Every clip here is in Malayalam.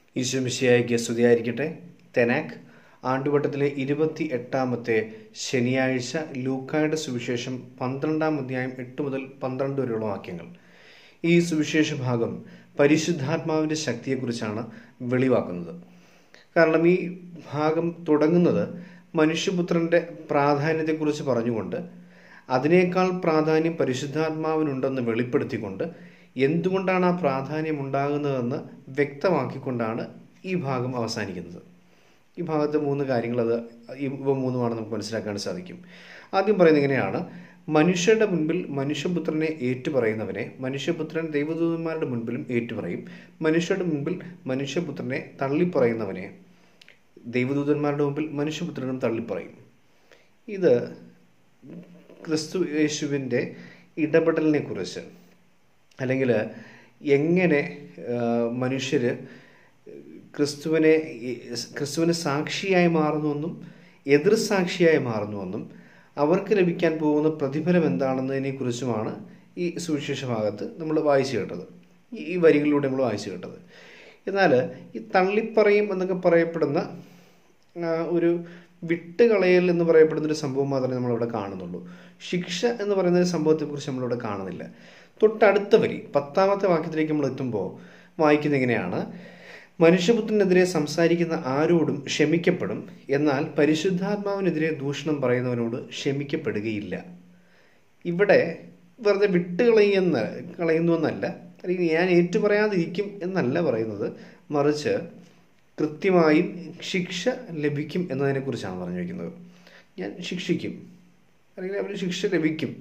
ഈശോമിശിയായിക്ക് സ്തുതിയായിരിക്കട്ടെ തെനാക്ക് ആണ്ടുവട്ടത്തിലെ ഇരുപത്തി എട്ടാമത്തെ ശനിയാഴ്ച ലൂക്കായുടെ സുവിശേഷം പന്ത്രണ്ടാം അധ്യായം എട്ട് മുതൽ പന്ത്രണ്ട് വരെയുള്ള വാക്യങ്ങൾ ഈ സുവിശേഷ ഭാഗം പരിശുദ്ധാത്മാവിൻ്റെ ശക്തിയെക്കുറിച്ചാണ് വെളിവാക്കുന്നത് കാരണം ഈ ഭാഗം തുടങ്ങുന്നത് മനുഷ്യപുത്രൻ്റെ പ്രാധാന്യത്തെക്കുറിച്ച് പറഞ്ഞുകൊണ്ട് അതിനേക്കാൾ പ്രാധാന്യം പരിശുദ്ധാത്മാവിനുണ്ടെന്ന് വെളിപ്പെടുത്തിക്കൊണ്ട് എന്തുകൊണ്ടാണ് ആ പ്രാധാന്യം ഉണ്ടാകുന്നതെന്ന് വ്യക്തമാക്കിക്കൊണ്ടാണ് ഈ ഭാഗം അവസാനിക്കുന്നത് ഈ ഭാഗത്ത് മൂന്ന് കാര്യങ്ങൾ അത് ഇവ മൂന്നുമാണ് നമുക്ക് മനസ്സിലാക്കാൻ സാധിക്കും ആദ്യം പറയുന്നത് ഇങ്ങനെയാണ് മനുഷ്യരുടെ മുൻപിൽ മനുഷ്യപുത്രനെ ഏറ്റുപറയുന്നവനെ മനുഷ്യപുത്രൻ ദൈവദൂതന്മാരുടെ മുൻപിലും ഏറ്റുപറയും മനുഷ്യരുടെ മുൻപിൽ മനുഷ്യപുത്രനെ തള്ളിപ്പറയുന്നവനെ ദൈവദൂതന്മാരുടെ മുമ്പിൽ മനുഷ്യപുത്രനും തള്ളിപ്പറയും ഇത് ക്രിസ്തു യേശുവിൻ്റെ ഇടപെടലിനെ കുറിച്ച് അല്ലെങ്കിൽ എങ്ങനെ മനുഷ്യർ ക്രിസ്തുവിനെ ക്രിസ്തുവിന് സാക്ഷിയായി മാറുന്നുവെന്നും എതിർ സാക്ഷിയായി മാറുന്നുവെന്നും അവർക്ക് ലഭിക്കാൻ പോകുന്ന പ്രതിഫലം എന്താണെന്നതിനെ കുറിച്ചുമാണ് ഈ സുവിശേഷ ഭാഗത്ത് നമ്മൾ വായിച്ചു കേട്ടത് ഈ വരികളിലൂടെ നമ്മൾ വായിച്ചു കേട്ടത് എന്നാൽ ഈ തള്ളിപ്പറയും എന്നൊക്കെ പറയപ്പെടുന്ന ഒരു വിട്ടുകളയൽ എന്ന് പറയപ്പെടുന്ന ഒരു സംഭവം മാത്രമേ നമ്മളിവിടെ കാണുന്നുള്ളൂ ശിക്ഷ എന്ന് പറയുന്ന ഒരു സംഭവത്തെക്കുറിച്ച് നമ്മളിവിടെ കാണുന്നില്ല തൊട്ടടുത്ത വരി പത്താമത്തെ വാക്യത്തിലേക്ക് നമ്മൾ എത്തുമ്പോൾ വായിക്കുന്ന എങ്ങനെയാണ് മനുഷ്യപുത്രനെതിരെ സംസാരിക്കുന്ന ആരോടും ക്ഷമിക്കപ്പെടും എന്നാൽ പരിശുദ്ധാത്മാവിനെതിരെ ദൂഷണം പറയുന്നവനോട് ക്ഷമിക്കപ്പെടുകയില്ല ഇവിടെ വെറുതെ വിട്ടുകളയുന്ന കളയുന്നു എന്നല്ല അല്ലെങ്കിൽ ഞാൻ ഏറ്റുപറയാതിരിക്കും എന്നല്ല പറയുന്നത് മറിച്ച് കൃത്യമായും ശിക്ഷ ലഭിക്കും എന്നതിനെക്കുറിച്ചാണ് പറഞ്ഞു വയ്ക്കുന്നത് ഞാൻ ശിക്ഷിക്കും അല്ലെങ്കിൽ അവന് ശിക്ഷ ലഭിക്കും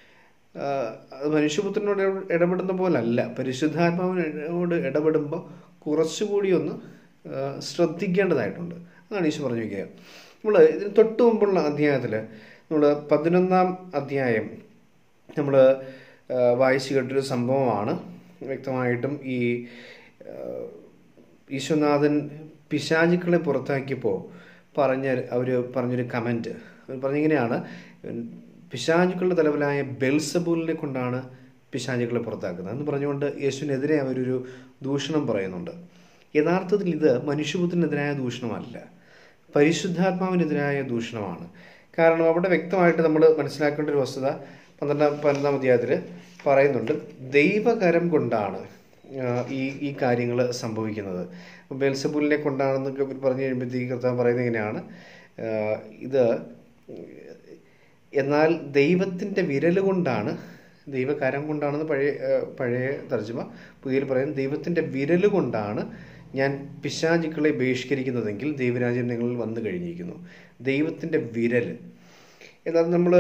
അത് മനുഷ്യപുത്രനോട് ഇടപെടുന്ന പോലല്ല പരിശുദ്ധാത്മാവിനോട് ഇടപെടുമ്പോൾ കുറച്ചുകൂടി ഒന്ന് ശ്രദ്ധിക്കേണ്ടതായിട്ടുണ്ട് അതാണ് ഈശോ പറഞ്ഞു വയ്ക്കുക നമ്മൾ ഇതിന് തൊട്ട് മുമ്പുള്ള അധ്യായത്തിൽ നമ്മൾ പതിനൊന്നാം അധ്യായം നമ്മൾ വായിച്ചു കേട്ടൊരു സംഭവമാണ് വ്യക്തമായിട്ടും ഈ ഈശ്വനാഥൻ പിശാചുക്കളെ പുറത്താക്കിയപ്പോൾ പറഞ്ഞ അവർ പറഞ്ഞൊരു കമൻറ്റ് അവർ പറഞ്ഞിങ്ങനെയാണ് പിശാചുക്കളുടെ തലവലായ ബെൽസബൂലിനെ കൊണ്ടാണ് പിശാചുക്കളെ പുറത്താക്കുന്നത് എന്ന് പറഞ്ഞുകൊണ്ട് യേശുവിനെതിരെ അവരൊരു ദൂഷണം പറയുന്നുണ്ട് യഥാർത്ഥത്തിൽ ഇത് മനുഷ്യപുത്രനെതിരായ ദൂഷണമല്ല പരിശുദ്ധാത്മാവിനെതിരായ ദൂഷണമാണ് കാരണം അവിടെ വ്യക്തമായിട്ട് നമ്മൾ മനസ്സിലാക്കേണ്ട ഒരു വസ്തുത പന്ത്രണ്ടാം പതിനൊന്നാം അധ്യായത്തിൽ പറയുന്നുണ്ട് ദൈവകരം കൊണ്ടാണ് ഈ ഈ കാര്യങ്ങൾ സംഭവിക്കുന്നത് ബെൽസബുലിനെ കൊണ്ടാണെന്നൊക്കെ പറഞ്ഞു കഴിയുമ്പോഴത്തേക്ക് കർത്താവ് പറയുന്നത് എങ്ങനെയാണ് ഇത് എന്നാൽ ദൈവത്തിൻ്റെ വിരൽ കൊണ്ടാണ് ദൈവകരം കൊണ്ടാണെന്ന് പഴയ പഴയ തർജ്ജമ പുതിയ പറയുന്നത് ദൈവത്തിൻ്റെ വിരൽ കൊണ്ടാണ് ഞാൻ പിശാചുക്കളെ ബഹിഷ്കരിക്കുന്നതെങ്കിൽ ദൈവരാജ്യം നിങ്ങളിൽ വന്നു കഴിഞ്ഞിരിക്കുന്നു ദൈവത്തിൻ്റെ വിരൽ എന്നാൽ നമ്മൾ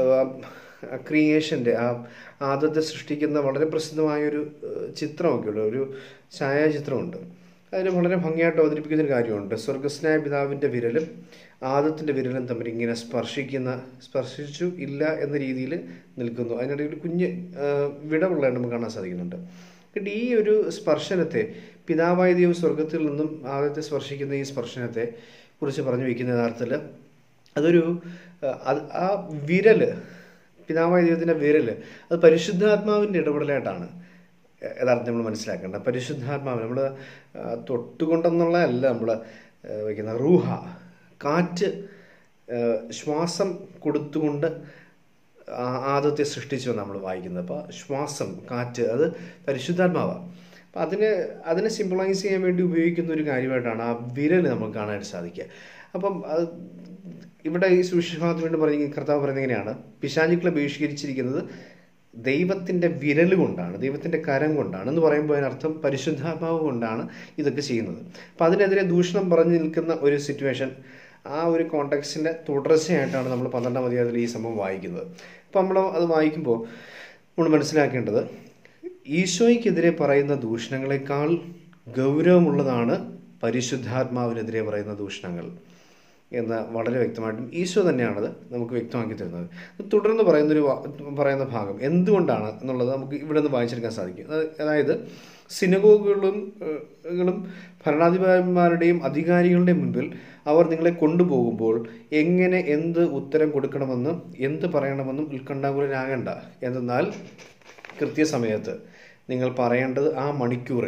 ക്രിയേഷൻ്റെ ആ ആദത്തെ സൃഷ്ടിക്കുന്ന വളരെ പ്രസിദ്ധമായൊരു ചിത്രമൊക്കെ ഉള്ള ഒരു ഛായാചിത്രമുണ്ട് അതിന് വളരെ ഭംഗിയായിട്ട് അവതരിപ്പിക്കുന്ന ഒരു കാര്യമുണ്ട് സ്വർഗസ്നായ പിതാവിൻ്റെ വിരലും ആദത്തിൻ്റെ വിരലും തമ്മിൽ ഇങ്ങനെ സ്പർശിക്കുന്ന സ്പർശിച്ചു ഇല്ല എന്ന രീതിയിൽ നിൽക്കുന്നു അതിനിടയിൽ കുഞ്ഞ് വിടവുള്ള നമുക്ക് കാണാൻ സാധിക്കുന്നുണ്ട് എന്നിട്ട് ഈ ഒരു സ്പർശനത്തെ പിതാവായ ദൈവം സ്വർഗത്തിൽ നിന്നും ആദത്തെ സ്പർശിക്കുന്ന ഈ സ്പർശനത്തെ കുറിച്ച് പറഞ്ഞു വയ്ക്കുന്ന യഥാർത്ഥത്തിൽ അതൊരു ആ വിരല് പിതാവായ ദൈവത്തിൻ്റെ വിരൽ അത് പരിശുദ്ധാത്മാവിൻ്റെ ഇടപെടലായിട്ടാണ് യഥാർത്ഥം നമ്മൾ മനസ്സിലാക്കേണ്ടത് പരിശുദ്ധാത്മാവ് നമ്മൾ തൊട്ടുകൊണ്ടെന്നുള്ളതല്ല നമ്മൾ വയ്ക്കുന്ന റൂഹ കാറ്റ് ശ്വാസം കൊടുത്തുകൊണ്ട് ആദത്തെ സൃഷ്ടിച്ചു നമ്മൾ വായിക്കുന്നത് അപ്പോൾ ശ്വാസം കാറ്റ് അത് പരിശുദ്ധാത്മാവാണ് അപ്പം അതിന് അതിനെ സിമ്പിളൈസ് ചെയ്യാൻ വേണ്ടി ഉപയോഗിക്കുന്ന ഒരു കാര്യമായിട്ടാണ് ആ വിരൽ നമുക്ക് കാണാനായിട്ട് സാധിക്കുക അപ്പം അത് ഇവിടെ ഈ സുവിശേഷഭാഗത്ത് വേണ്ടി പറഞ്ഞ കർത്താവ് പറയുന്നത് എങ്ങനെയാണ് പിശാചുക്കളെ ബഹിഷ്കരിച്ചിരിക്കുന്നത് ദൈവത്തിൻ്റെ വിരൽ കൊണ്ടാണ് ദൈവത്തിൻ്റെ കരം കൊണ്ടാണ് എന്ന് പറയുമ്പോൾ അതിനർത്ഥം പരിശുദ്ധാത്മാവ് കൊണ്ടാണ് ഇതൊക്കെ ചെയ്യുന്നത് അപ്പം അതിനെതിരെ ദൂഷണം പറഞ്ഞു നിൽക്കുന്ന ഒരു സിറ്റുവേഷൻ ആ ഒരു കോണ്ടക്സിൻ്റെ തുടർച്ചയായിട്ടാണ് നമ്മൾ പന്ത്രണ്ടാം അധ്യായത്തിൽ ഈ സംഭവം വായിക്കുന്നത് അപ്പം നമ്മൾ അത് വായിക്കുമ്പോൾ നമ്മൾ മനസ്സിലാക്കേണ്ടത് ഈശോയ്ക്കെതിരെ പറയുന്ന ദൂഷണങ്ങളെക്കാൾ ഗൗരവമുള്ളതാണ് പരിശുദ്ധാത്മാവിനെതിരെ പറയുന്ന ദൂഷണങ്ങൾ എന്ന് വളരെ വ്യക്തമായിട്ടും ഈശോ തന്നെയാണത് നമുക്ക് വ്യക്തമാക്കി തരുന്നത് തുടർന്ന് പറയുന്നൊരു പറയുന്ന ഭാഗം എന്തുകൊണ്ടാണ് എന്നുള്ളത് നമുക്ക് ഇവിടെ നിന്ന് വായിച്ചെടുക്കാൻ സാധിക്കും അതായത് സിനഗോഗുകളും കളും ഭരണാധിപന്മാരുടെയും അധികാരികളുടെയും മുൻപിൽ അവർ നിങ്ങളെ കൊണ്ടുപോകുമ്പോൾ എങ്ങനെ എന്ത് ഉത്തരം കൊടുക്കണമെന്നും എന്ത് പറയണമെന്നും ഉത്കണ്ഠാകുലരാകേണ്ട എന്തെന്നാൽ കൃത്യസമയത്ത് നിങ്ങൾ പറയേണ്ടത് ആ മണിക്കൂറിൽ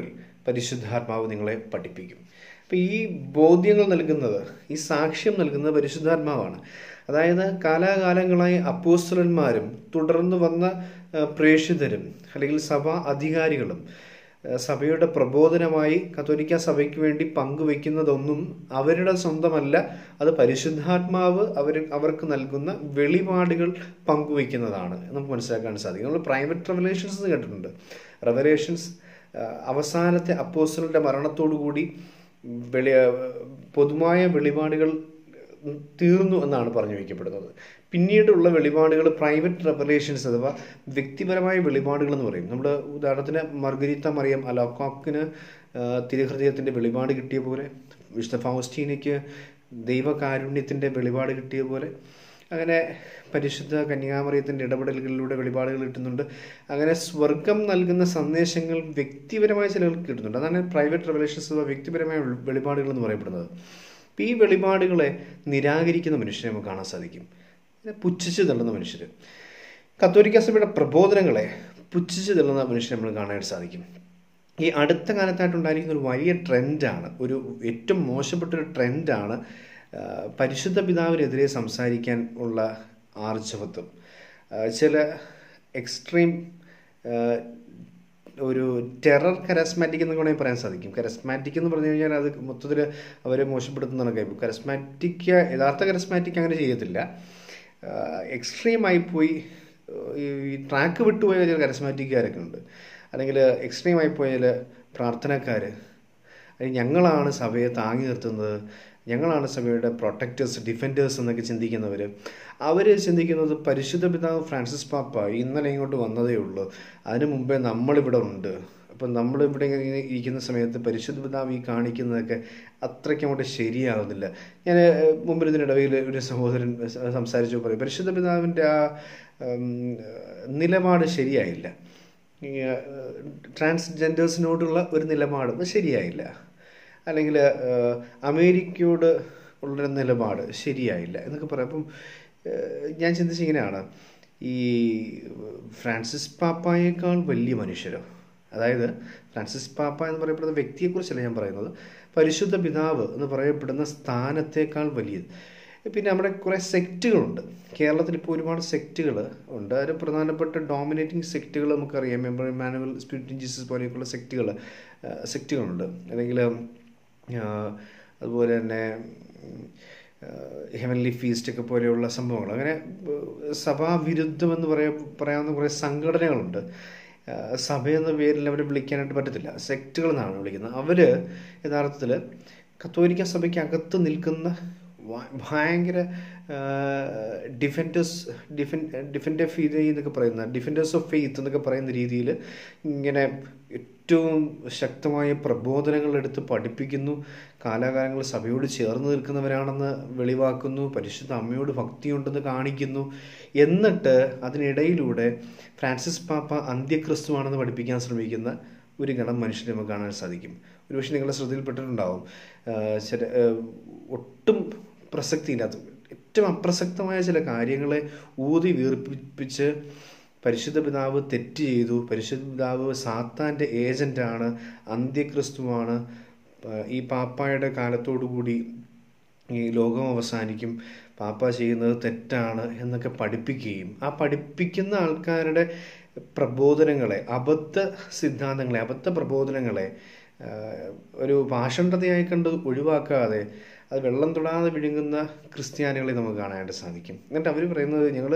പരിശുദ്ധാത്മാവ് നിങ്ങളെ പഠിപ്പിക്കും അപ്പം ഈ ബോധ്യങ്ങൾ നൽകുന്നത് ഈ സാക്ഷ്യം നൽകുന്നത് പരിശുദ്ധാത്മാവാണ് അതായത് കാലാകാലങ്ങളായി അപ്പോസ്റ്റലന്മാരും തുടർന്ന് വന്ന ആ, പ്രേക്ഷിതരും അല്ലെങ്കിൽ സഭാ അധികാരികളും ആ, സഭയുടെ പ്രബോധനമായി കത്തോലിക്ക സഭയ്ക്ക് വേണ്ടി പങ്കുവെക്കുന്നതൊന്നും അവരുടെ സ്വന്തമല്ല അത് പരിശുദ്ധാത്മാവ് അവർ അവർക്ക് നൽകുന്ന വെളിപാടുകൾ പങ്കുവെക്കുന്നതാണ് നമുക്ക് മനസ്സിലാക്കാൻ സാധിക്കും നമ്മൾ പ്രൈവറ്റ് റെവലേഷൻസ് എന്ന് കേട്ടിട്ടുണ്ട് റെവലേഷൻസ് അവസാനത്തെ അപ്പോസ്റ്റലിൻ്റെ മരണത്തോടുകൂടി വെളി പൊതുവായ വെളിപാടുകൾ തീർന്നു എന്നാണ് പറഞ്ഞു വയ്ക്കപ്പെടുന്നത് പിന്നീടുള്ള വെളിപാടുകൾ പ്രൈവറ്റ് റെവലേഷൻസ് അഥവാ വ്യക്തിപരമായ വെളിപാടുകൾ എന്ന് പറയും നമ്മുടെ ഉദാഹരണത്തിന് മർഗരീത്ത മറിയം അലോക്കോക്കിന് തിരുഹൃദയത്തിൻ്റെ വെളിപാട് കിട്ടിയ പോലെ വിശുദ്ധ ഫൗസ്റ്റീനയ്ക്ക് ദൈവകാരുണ്യത്തിൻ്റെ വെളിപാട് കിട്ടിയ പോലെ അങ്ങനെ പരിശുദ്ധ കന്യാമറിയത്തിൻ്റെ ഇടപെടലുകളിലൂടെ വെളിപാടുകൾ കിട്ടുന്നുണ്ട് അങ്ങനെ സ്വർഗം നൽകുന്ന സന്ദേശങ്ങൾ വ്യക്തിപരമായ ചിലർക്ക് കിട്ടുന്നുണ്ട് അതാണ് പ്രൈവറ്റ് റെവലേഷൻസ് അഥവാ വ്യക്തിപരമായ വെളിപാടുകൾ എന്ന് പറയപ്പെടുന്നത് അപ്പം ഈ വെളിപാടുകളെ നിരാകരിക്കുന്ന മനുഷ്യരെ നമുക്ക് കാണാൻ സാധിക്കും പിന്നെ പുച്ഛിച്ച് തള്ളുന്ന മനുഷ്യർ കത്തോലിക്ക സഭയുടെ പ്രബോധനങ്ങളെ പുച്ഛിച്ച് തള്ളുന്ന മനുഷ്യരെ നമ്മൾ കാണാനായിട്ട് സാധിക്കും ഈ അടുത്ത കാലത്തായിട്ടുണ്ടായിരിക്കുന്ന ഒരു വലിയ ട്രെൻഡാണ് ഒരു ഏറ്റവും മോശപ്പെട്ടൊരു ട്രെൻഡാണ് ആ, പരിശുദ്ധ പിതാവിനെതിരെ സംസാരിക്കാൻ ഉള്ള ആർജവത്വം ആ, ചില എക്സ്ട്രീം ഒരു ടെറർ കരസ്മാറ്റിക് എന്ന് വേണമെങ്കിൽ പറയാൻ സാധിക്കും കരസ്മാറ്റിക് എന്ന് പറഞ്ഞു കഴിഞ്ഞാൽ അത് മൊത്തത്തിൽ അവരെ മോശപ്പെടുത്തുന്നതാണ് കാര്യം കരസ്മാറ്റിക് യഥാർത്ഥ കരസ്മാറ്റിക് അങ്ങനെ ചെയ്യത്തില്ല എക്സ്ട്രീമായി പോയി ഈ ട്രാക്ക് വിട്ടുപോയ ചില കരസ്മാറ്റിക്കാരൊക്കെ ഉണ്ട് അല്ലെങ്കിൽ എക്സ്ട്രീമായി പോയ ചില പ്രാർത്ഥനക്കാർ അല്ലെങ്കിൽ ഞങ്ങളാണ് സഭയെ താങ്ങി നിർത്തുന്നത് ഞങ്ങളാണ് സഭയുടെ പ്രൊട്ടക്റ്റേഴ്സ് ഡിഫൻഡേഴ്സ് എന്നൊക്കെ ചിന്തിക്കുന്നവർ അവർ ചിന്തിക്കുന്നത് പരിശുദ്ധ പിതാവ് ഫ്രാൻസിസ് പാപ്പ ഇന്നലെ ഇങ്ങോട്ട് വന്നതേ ഉള്ളൂ അതിനു മുമ്പേ നമ്മളിവിടെ ഉണ്ട് അപ്പം നമ്മളിവിടെ ഇങ്ങനെ ഇരിക്കുന്ന സമയത്ത് പരിശുദ്ധ പിതാവ് ഈ കാണിക്കുന്നതൊക്കെ അത്രയ്ക്ക് അങ്ങോട്ട് ശരിയാവുന്നില്ല ഞാൻ ഏഹ്, മുമ്പിൽ ഇതിനിടയിൽ ഒരു സഹോദരൻ സ- സംസാരിച്ചു പറയും പരിശുദ്ധ പിതാവിൻ്റെ ആ ഉം, നിലപാട് ശരിയായില്ല ഈ ട്രാൻസ്ജെൻഡേഴ്സിനോടുള്ള ഒരു നിലപാട് അത് ശരിയായില്ല അല്ലെങ്കിൽ അമേരിക്കയോട് ഉള്ളൊരു നിലപാട് ശരിയായില്ല എന്നൊക്കെ പറയാം അപ്പം ഏഹ്, ഞാൻ ചിന്തിച്ച ഇങ്ങനെയാണ് ഈ ഫ്രാൻസിസ് പാപ്പായേക്കാൾ വലിയ മനുഷ്യരോ അതായത് ഫ്രാൻസിസ് പാപ്പ എന്ന് പറയപ്പെടുന്ന വ്യക്തിയെക്കുറിച്ചല്ല ഞാൻ പറയുന്നത് പരിശുദ്ധ പിതാവ് എന്ന് പറയപ്പെടുന്ന സ്ഥാനത്തേക്കാൾ വലിയത് പിന്നെ നമ്മുടെ കുറേ സെക്റ്റുകളുണ്ട് കേരളത്തിൽ ഇപ്പോൾ ഒരുപാട് സെക്റ്റുകൾ ഉണ്ട് അതിൽ പ്രധാനപ്പെട്ട ഡോമിനേറ്റിംഗ് സെക്റ്റുകൾ നമുക്കറിയാം മെമ്പർ മാനുവൽ സ്പിരിറ്റ് ജീസസ് പോലെയൊക്കെയുള്ള സെക്റ്റുകൾ സെക്റ്റുകളുണ്ട് അല്ലെങ്കിൽ ആ, അതുപോലെ തന്നെ ഹെവൻലി ഫീസ്റ്റ് ഒക്കെ പോലെയുള്ള സംഭവങ്ങൾ അങ്ങനെ ഏഹ്, സഭാവിരുദ്ധം എന്ന് പറയാ പറയാവുന്ന കുറേ സംഘടനകളുണ്ട് ആ, സഭയെന്ന പേരിൽ അവരെ വിളിക്കാനായിട്ട് പറ്റത്തില്ല സെക്റ്റുകൾ എന്നാണ് വിളിക്കുന്നത് അവർ യഥാർത്ഥത്തിൽ കത്തോലിക്ക സഭയ്ക്ക് അകത്ത് നിൽക്കുന്ന വ- ഭയങ്കര ഡിഫൻഡേഴ്സ് ഡിഫൻ ഡിഫൻഡ് ഓഫ് ഫീത് എന്നൊക്കെ പറയുന്ന ഡിഫൻഡേഴ്സ് ഓഫ് ഫെയ്ത്ത് എന്നൊക്കെ പറയുന്ന രീതിയിൽ ഇങ്ങനെ ഏറ്റവും ശക്തമായ പ്രബോധനങ്ങൾ എടുത്ത് പഠിപ്പിക്കുന്നു കാലാകാലങ്ങൾ സഭയോട് ചേർന്ന് നിൽക്കുന്നവരാണെന്ന് വെളിവാക്കുന്നു പരിശുദ്ധ അമ്മയോട് ഭക്തിയുണ്ടെന്ന് കാണിക്കുന്നു എന്നിട്ട് അതിനിടയിലൂടെ ഫ്രാൻസിസ് പാപ്പ അന്ത്യക്രിസ്തുവാണെന്ന് പഠിപ്പിക്കാൻ ശ്രമിക്കുന്ന ഒരു ഗണം മനുഷ്യരെ നമുക്ക് കാണാൻ സാധിക്കും ഒരുപക്ഷെ നിങ്ങളുടെ ശ്രദ്ധയിൽപ്പെട്ടിട്ടുണ്ടാവും ആഹ് ചില ആഹ് ഒട്ടും പ്രസക്തിയില്ലാത്ത ഏറ്റവും അപ്രസക്തമായ ചില കാര്യങ്ങളെ ഊതി വീർപ്പിച്ച് പരിശുദ്ധ പിതാവ് തെറ്റ് ചെയ്തു പരിശുദ്ധ പിതാവ് സാത്താൻ്റെ ഏജൻ്റാണ് അന്ത്യക്രിസ്തുവാണ് ആഹ് ഈ പാപ്പായുടെ കാലത്തോടുകൂടി ഈ ലോകം അവസാനിക്കും പാപ്പ ചെയ്യുന്നത് തെറ്റാണ് എന്നൊക്കെ പഠിപ്പിക്കുകയും ആ പഠിപ്പിക്കുന്ന ആൾക്കാരുടെ പ്രബോധനങ്ങളെ അബദ്ധ സിദ്ധാന്തങ്ങളെ അബദ്ധ പ്രബോധനങ്ങളെ ആ, ഒരു ഭാഷണ്ഡതയായി കണ്ട് ഒഴിവാക്കാതെ അത് വെള്ളം തൊടാതെ വിഴുങ്ങുന്ന ക്രിസ്ത്യാനികളെ നമുക്ക് കാണാനായിട്ട് സാധിക്കും എന്നിട്ട് അവർ പറയുന്നത് ഞങ്ങൾ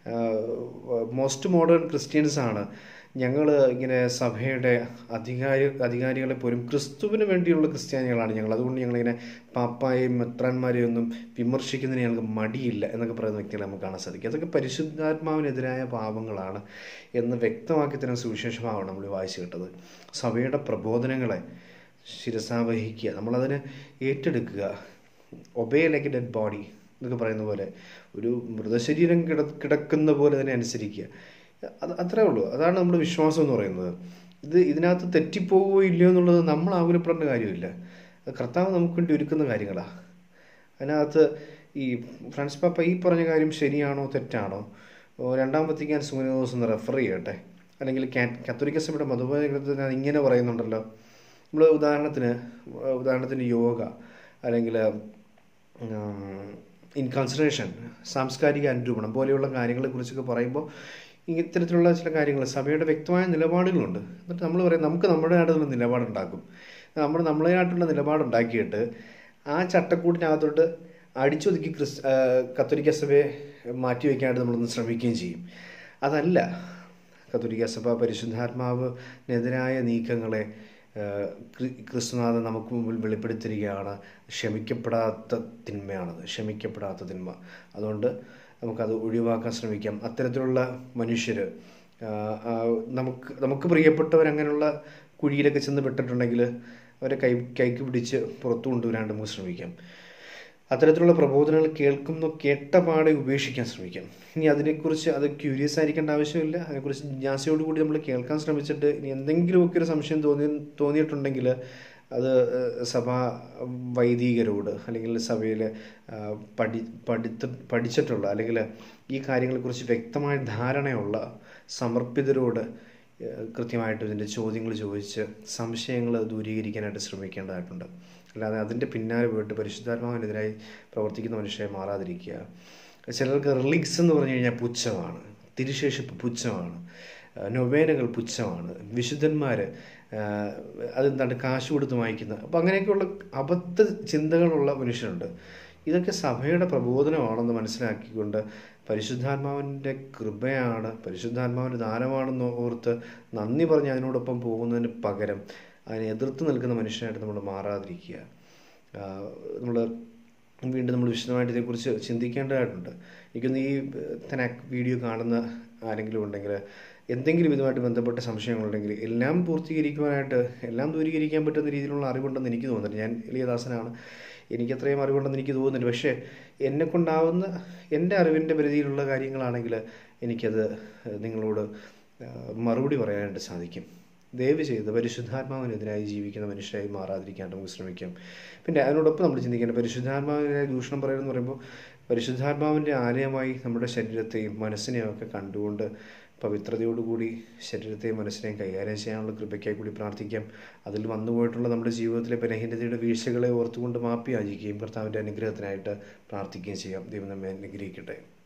മോസ്റ്റ് മോഡേൺ ക്രിസ്ത്യൻസ് ആണ് ഞങ്ങൾ ഇങ്ങനെ സഭയുടെ അധികാരി അധികാരികളെ പോലും ക്രിസ്തുവിന് വേണ്ടിയുള്ള ക്രിസ്ത്യാനികളാണ് ഞങ്ങൾ അതുകൊണ്ട് ഞങ്ങളിങ്ങനെ പാപ്പായെയും മെത്രാന്മാരെയും ഒന്നും വിമർശിക്കുന്നതിന് ഞങ്ങൾക്ക് മടിയില്ല എന്നൊക്കെ പറയുന്ന വ്യക്തികളെ നമുക്ക് കാണാൻ സാധിക്കും അതൊക്കെ പരിശുദ്ധാത്മാവിനെതിരായ പാപങ്ങളാണ് എന്ന് വ്യക്തമാക്കി തരുന്ന സുവിശേഷഭാവമാണ് നമ്മൾ വായിച്ചു കേട്ടത് സഭയുടെ പ്രബോധനങ്ങളെ ശിരസാവഹിക്കുക നമ്മളതിനെ ഏറ്റെടുക്കുക ഒബേ ലൈക്ക് ഡെഡ് ബോഡി എന്നൊക്കെ പറയുന്ന പോലെ ഒരു മൃതശരീരം കിട കിടക്കുന്ന പോലെ തന്നെ അനുസരിക്കുക അത് അത്രേ ഉള്ളൂ അതാണ് നമ്മുടെ വിശ്വാസം എന്ന് പറയുന്നത് ഇത് ഇതിനകത്ത് തെറ്റിപ്പോവുകയോ ഇല്ലയോ എന്നുള്ളത് നമ്മൾ ആകുലപ്പെടേണ്ട കാര്യമില്ല അത് കർത്താവ് നമുക്ക് വേണ്ടി ഒരുക്കുന്ന കാര്യങ്ങളാണ് അതിനകത്ത് ഈ ഫ്രാൻസ് പാപ്പ ഈ പറഞ്ഞ കാര്യം ശരിയാണോ തെറ്റാണോ ഓ, രണ്ടാം വത്തിക്കാൻ സുമനോസ് ഒന്ന് റെഫർ ചെയ്യട്ടെ അല്ലെങ്കിൽ കാ- കത്തോലിക്ക സഭയുടെ മതബോധ ഗ്രന്ഥത്തിൽ അത് ഇങ്ങനെ പറയുന്നുണ്ടല്ലോ നമ്മൾ ഉദാഹരണത്തിന് ഉദാഹരണത്തിന് യോഗ അല്ലെങ്കിൽ ഇൻകൺസിഡറേഷൻ സാംസ്കാരിക അനുരൂപണം പോലെയുള്ള കാര്യങ്ങളെക്കുറിച്ചൊക്കെ പറയുമ്പോൾ ഇത്തരത്തിലുള്ള ചില കാര്യങ്ങൾ സഭയുടെ വ്യക്തമായ നിലപാടുകളുണ്ട് എന്നിട്ട് നമ്മൾ പറയും നമുക്ക് നമ്മുടെ നാട്ടിലുള്ള നിലപാടുണ്ടാക്കും നമ്മൾ നമ്മളായിട്ടുള്ള നിലപാടുണ്ടാക്കിയിട്ട് ആ ചട്ടക്കൂട്ടിനകത്തോട്ട് അടിച്ചൊതുക്കി ക്രിസ് കത്തോലിക്ക സഭയെ മാറ്റി വയ്ക്കാനായിട്ട് നമ്മളൊന്ന് ശ്രമിക്കുകയും ചെയ്യും അതല്ല കത്തോലിക്ക സഭ പരിശുദ്ധാത്മാവിനെതിരായ നീക്കങ്ങളെ ക്രിസ്തുനാഥൻ നമുക്ക് മുമ്പിൽ വെളിപ്പെടുത്തിയിരിക്കുകയാണ് ക്ഷമിക്കപ്പെടാത്ത തിന്മയാണത് ക്ഷമിക്കപ്പെടാത്ത തിന്മ അതുകൊണ്ട് നമുക്കത് ഒഴിവാക്കാൻ ശ്രമിക്കാം അത്തരത്തിലുള്ള മനുഷ്യർ നമുക്ക് നമുക്ക് പ്രിയപ്പെട്ടവർ അങ്ങനെയുള്ള കുഴിയിലൊക്കെ ചെന്ന് പെട്ടിട്ടുണ്ടെങ്കിൽ അവരെ കൈ കൈക്ക് പിടിച്ച് പുറത്തു കൊണ്ടുവരാണ്ട് നമുക്ക് ശ്രമിക്കാം അത്തരത്തിലുള്ള പ്രബോധനങ്ങൾ കേൾക്കുന്ന കേട്ടപാടെ ഉപേക്ഷിക്കാൻ ശ്രമിക്കാം ഇനി അതിനെക്കുറിച്ച് അത് ക്യൂരിയസ് ആയിരിക്കേണ്ട ആവശ്യമില്ല അതിനെക്കുറിച്ച് ജിജ്ഞാസയോടുകൂടി നമ്മൾ കേൾക്കാൻ ശ്രമിച്ചിട്ട് ഇനി എന്തെങ്കിലുമൊക്കെ ഒരു സംശയം തോന്നി തോന്നിയിട്ടുണ്ടെങ്കിൽ അത് സഭാ വൈദികരോട് അല്ലെങ്കിൽ സഭയിൽ പഠി പഠിത്ത പഠിച്ചിട്ടുള്ള അല്ലെങ്കിൽ ഈ കാര്യങ്ങളെക്കുറിച്ച് വ്യക്തമായ ധാരണയുള്ള സമർപ്പിതരോട് കൃത്യമായിട്ട് ഇതിൻ്റെ ചോദ്യങ്ങൾ ചോദിച്ച് സംശയങ്ങൾ ദൂരീകരിക്കാനായിട്ട് ശ്രമിക്കേണ്ടതായിട്ടുണ്ട് അല്ലാതെ അതിൻ്റെ പിന്നാലെ പോയിട്ട് പരിശുദ്ധാത്മാവിനെതിരായി പ്രവർത്തിക്കുന്ന മനുഷ്യരെ മാറാതിരിക്കുക ചിലർക്ക് റിലീക്സ് എന്ന് പറഞ്ഞു കഴിഞ്ഞാൽ പുച്ഛമാണ് തിരുശേഷിപ്പ് പുച്ഛമാണ് നൊവേനകൾ പുച്ഛമാണ് വിശുദ്ധന്മാർ അതെന്താണ് കാശ് കൊടുത്ത് വാങ്ങിക്കുന്ന അപ്പം അങ്ങനെയൊക്കെയുള്ള അബദ്ധ ചിന്തകളുള്ള മനുഷ്യരുണ്ട് ഇതൊക്കെ സഭയുടെ പ്രബോധനമാണെന്ന് മനസ്സിലാക്കിക്കൊണ്ട് പരിശുദ്ധാത്മാവിൻ്റെ കൃപയാണ് പരിശുദ്ധാത്മാവിൻ്റെ ദാനമാണെന്ന് ഓർത്ത് നന്ദി പറഞ്ഞ് അതിനോടൊപ്പം പോകുന്നതിന് പകരം അതിനെ എതിർത്ത് നിൽക്കുന്ന മനുഷ്യനായിട്ട് നമ്മൾ മാറാതിരിക്കുക നമ്മൾ വീണ്ടും നമ്മൾ വിശദമായിട്ട് ഇതിനെക്കുറിച്ച് ചിന്തിക്കേണ്ടതായിട്ടുണ്ട് എനിക്കൊന്ന് ഈ തന്നെ വീഡിയോ കാണുന്ന ആരെങ്കിലും ഉണ്ടെങ്കിൽ എന്തെങ്കിലും ഇതുമായിട്ട് ബന്ധപ്പെട്ട സംശയങ്ങളുണ്ടെങ്കിൽ എല്ലാം പൂർത്തീകരിക്കുവാനായിട്ട് എല്ലാം ദൂരീകരിക്കാൻ പറ്റുന്ന രീതിയിലുള്ള അറിവുണ്ടെന്ന് എനിക്ക് തോന്നുന്നുണ്ട് ഞാൻ എളിയദാസനാണ് എനിക്ക് അത്രയും അറിവുണ്ടെന്ന് എനിക്ക് തോന്നുന്നില്ല പക്ഷേ എന്നെ കൊണ്ടാവുന്ന എൻ്റെ അറിവിൻ്റെ പരിധിയിലുള്ള കാര്യങ്ങളാണെങ്കിൽ എനിക്കത് നിങ്ങളോട് മറുപടി പറയാനായിട്ട് സാധിക്കും ദയവ് ചെയ്ത് പരിശുദ്ധാത്മാവിനെതിരായി ജീവിക്കുന്ന മനുഷ്യരായി മാറാതിരിക്കാൻ നമുക്ക് ശ്രമിക്കാം പിന്നെ അതിനോടൊപ്പം നമ്മൾ ചിന്തിക്കേണ്ട പരിശുദ്ധാത്മാവിനെ ദൂഷണം പറയുമെന്ന് പറയുമ്പോൾ പരിശുദ്ധാത്മാവിൻ്റെ ആലയമായി നമ്മുടെ ശരീരത്തെയും മനസ്സിനെയും ഒക്കെ കണ്ടുകൊണ്ട് പവിത്രതയോടുകൂടി ശരീരത്തെയും മനസ്സിനെയും കൈകാര്യം ചെയ്യാനുള്ള കൃപയ്ക്കായി കൂടി പ്രാർത്ഥിക്കാം അതിൽ വന്നുപോയിട്ടുള്ള നമ്മുടെ ജീവിതത്തിലെ ബലഹീനതയുടെ വീഴ്ചകളെ ഓർത്തുകൊണ്ട് മാപ്പി യാചിക്കുകയും കർത്താവിൻ്റെ അനുഗ്രഹത്തിനായിട്ട് പ്രാർത്ഥിക്കുകയും ചെയ്യാം ദൈവം നമ്മെ അനുഗ്രഹിക്കട്ടെ